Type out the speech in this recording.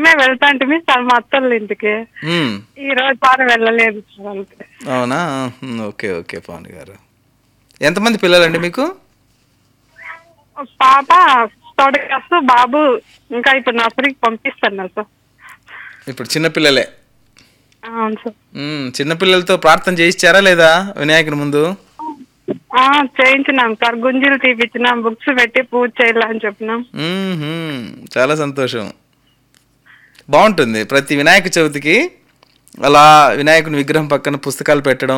నిన్ననే వెళ్తాంటిమి సార్ మా అత్తోళ్ళ ఇంటికి మ్మ్. ఈ రోజు వారం వెళ్ళలేదు సార్ అంతే అవునా మ్మ్, ఓకే ఓకే పవన్ గారు ఎంతమంది పిల్లలండి మీకు పాప థర్డ్ క్లాస్ బాబు ఇంకా ఇప్పుడు నర్సరీకి పంపిస్తున్నా సార్ ఇప్పుడు చిన్నపిల్లలే అవును సార్ మ్మ్, చిన్నపిల్లలతో ప్రార్థన చేయించారా లేదా వినాయకుని ముందు ఆ, చేయించినాం సార్ గుంజీలు తీపిచ్చినాం బుక్స్ పెట్టి పూజ చేయాలని చెప్పినాం మ్మ్హ్మ్. చాలా సంతోషం బాగుంటుంది ప్రతి వినాయక చవితికి అలా వినాయకుని విగ్రహం పక్కన పుస్తకాలు పెట్టడం